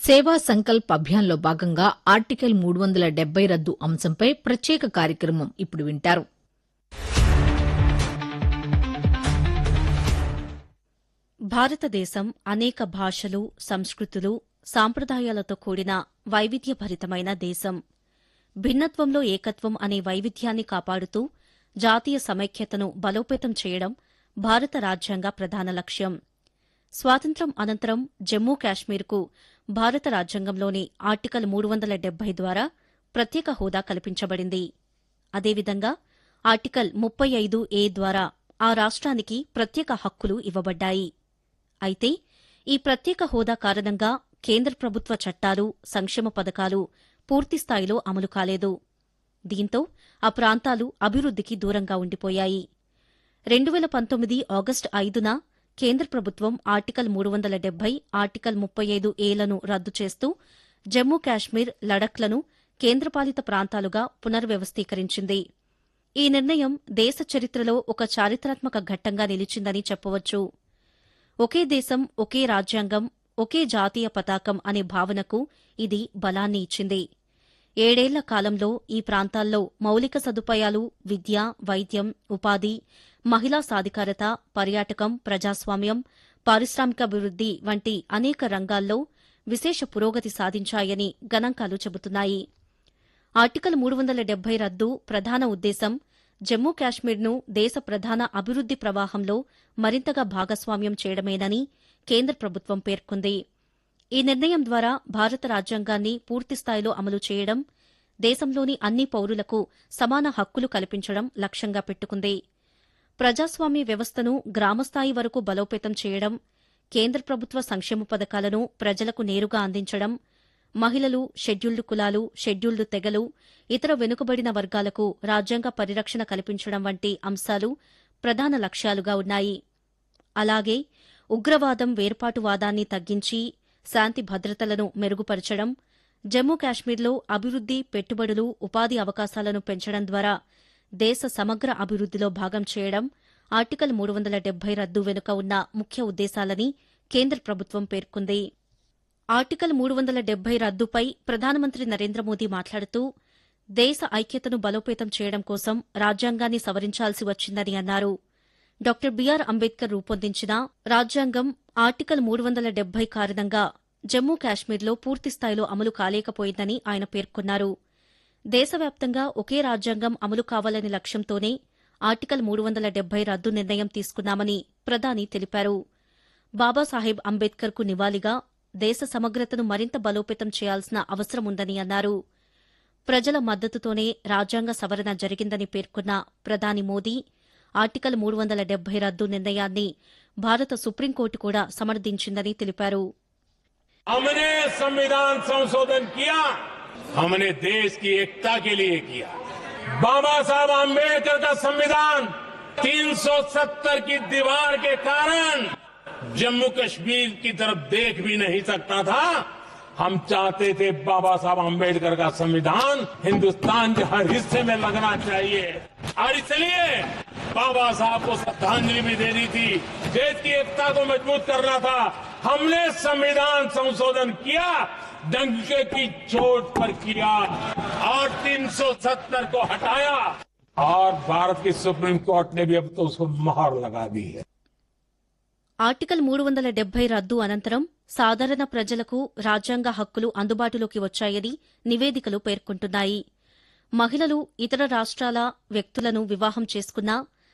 సేవా సంకల్ప్ అభియాన్లో భాగంగా ఆర్టికల్ మూడు వందల డెబ్బై రద్దు అంశంపై ప్రత్యేక కార్యక్రమం ఇప్పుడు వింటారు భారతదేశం అనేక భాషలు సంస్కృతులు సాంప్రదాయాలతో కూడిన వైవిధ్యభరితమైన దేశం భిన్నత్వంలో ఏకత్వం అనే వైవిధ్యాన్ని కాపాడుతూ జాతీయ సమైక్యతను బలోపేతం చేయడం భారత రాజ్యాంగ ప్రధాన లక్ష్యం స్వాతంత్ర్యం అనంతరం జమ్మూ కాశ్మీర్కు భారత రాజ్యాంగంలోని ఆర్టికల్ మూడు వందల డెబ్బై ద్వారా ప్రత్యేక హోదా కల్పించబడింది అదేవిధంగా ఆర్టికల్ ముప్పై ఐదు ఏ ద్వారా ఆ రాష్ట్రానికి ప్రత్యేక హక్కులు ఇవ్వబడ్డాయి అయితే ఈ ప్రత్యేక హోదా కారణంగా కేంద్ర ప్రభుత్వ చట్టాలు సంక్షేమ పథకాలు పూర్తిస్థాయిలో అమలు కాలేదు దీంతో ఆ ప్రాంతాలు అభివృద్దికి దూరంగా ఉండిపోయాయి రెండు వేల పంతొమ్మిది ఆగస్టు ఐదున కేంద్ర ప్రభుత్వం ఆర్టికల్ మూడు వందల డెబ్బై ఆర్టికల్ ముప్పై ఐదు ఏలను రద్దు చేస్తూ జమ్మూ కాశ్మీర్ లడఖ్లను కేంద్రపాలిత ప్రాంతాలుగా పునర్వ్యవస్థీకరించింది ఈ నిర్ణయం దేశ చరిత్రలో ఒక చారిత్రాత్మక ఘట్టంగా నిలిచిందని చెప్పవచ్చు ఒకే దేశం ఒకే రాజ్యాంగం ఒకే జాతీయ పతాకం అనే భావనకు ఇది బలాన్ని ఇచ్చింది ఏడేళ్ల కాలంలో ఈ ప్రాంతాల్లో మౌలిక సదుపాయాలు విద్య వైద్యం ఉపాధి మహిళా సాధికారత పర్యాటకం ప్రజాస్వామ్యం పారిశ్రామికాభివృద్ది వంటి అనేక రంగాల్లో విశేష పురోగతి సాధించాయని గణాంకాలు చెబుతున్నాయి ఆర్టికల్ మూడు వందల డెబ్బై రద్దు ప్రధాన ఉద్దేశం జమ్మూ కాశ్మీర్ను దేశ ప్రధాన అభివృద్ది ప్రవాహంలో మరింతగా భాగస్వామ్యం చేయడమేనని కేంద్ర ప్రభుత్వం పేర్కొంది ఈ నిర్ణయం ద్వారా భారత రాజ్యాంగాన్ని పూర్తిస్థాయిలో అమలు చేయడం దేశంలోని అన్ని పౌరులకు సమాన హక్కులు కల్పించడం లక్ష్యంగా పెట్టుకుంది ప్రజాస్వామ్య వ్యవస్థను గ్రామస్థాయి వరకు బలోపేతం చేయడం కేంద్ర ప్రభుత్వ సంక్షేమ పథకాలను ప్రజలకు నేరుగా అందించడం మహిళలు షెడ్యూల్డ్ కులాలు షెడ్యూల్డ్ తెగలు ఇతర వెనుకబడిన వర్గాలకు రాజ్యాంగ పరిరక్షణ కల్పించడం వంటి అంశాలు ప్రధాన లక్ష్యాలుగా ఉన్నాయి అలాగే ఉగ్రవాదం వేర్పాటువాదాన్ని తగ్గించి శాంతి భద్రతలను మెరుగుపరచడం జమ్మూ కాశ్మీర్లో అభివృద్ది పెట్టుబడులు ఉపాధి అవకాశాలను పెంచడం ద్వారా దేశ సమగ్ర అభివృద్దిలో భాగం చేయడం ఆర్టికల్ మూడు వందల డెబ్బై రద్దు వెనుక ఉన్న ముఖ్య ఉద్దేశాలని కేంద్ర ప్రభుత్వం పేర్కొంది ఆర్టికల్ మూడు వందల డెబ్బై రద్దుపై ప్రధానమంత్రి నరేంద్ర మోదీ మాట్లాడుతూ దేశ ఐక్యతను బలోపేతం చేయడం కోసం రాజ్యాంగాన్ని సవరించాల్సి వచ్చిందని అన్నారు డాక్టర్ బీఆర్ అంబేద్కర్ రూపొందించిన రాజ్యాంగం ఆర్టికల్ మూడు వందల డెబ్బై కారణంగా జమ్మూ కాశ్మీర్లో పూర్తిస్థాయిలో అమలు కాలేకపోయిందని ఆయన పేర్కొన్నారు దేశవ్యాప్తంగా ఒకే రాజ్యాంగం అమలు కావాలనే లక్ష్యంతోనే ఆర్టికల్ మూడు వందల డెబ్బై రద్దు నిర్ణయం తీసుకున్నామని ప్రధాని తెలిపారు బాబాసాహెబ్ అంబేద్కర్కు నివాళిగా దేశ సమగ్రతను మరింత బలోపేతం చేయాల్సిన అవసరం ఉందని అన్నారు ప్రజల మద్దతుతోనే రాజ్యాంగ సవరణ జరిగిందని పేర్కొన్న ప్రధాని మోదీ ఆర్టికల్ మూడు వందల డెబ్బై రద్దు నిర్ణయాన్ని భారత సుప్రీంకోర్టు కూడా సమర్థించిందని తెలిపారు हमने संविधान संशोधन किया हमने देश की एकता के लिए किया बाबा साहब आम्बेडकर का संविधान 370 की दीवार के कारण जम्मू कश्मीर की तरफ देख भी नहीं सकता था हम चाहते थे बाबा साहब आम्बेडकर का संविधान हिंदुस्तान के हर हिस्से में लगना चाहिए और इसलिए बाबा साहब को श्रद्धांजलि भी देनी थी देश की एकता को मजबूत करना था हमने संविधान संशोधन किया डंके की चोट पर किया और 370 को हटाया और भारत की सुप्रीम कोर्ट ने भी अब तो उसको मोहर लगा दी है ఆర్టికల్ మూడు వందల డెబ్బై రద్దు అనంతరం సాధారణ ప్రజలకు రాజ్యాంగ హక్కులు అందుబాటులోకి వచ్చాయని నివేదికలు పేర్కొంటున్నాయి మహిళలు ఇతర రాష్ట్రాల వ్యక్తులను వివాహం చేసుకున్నా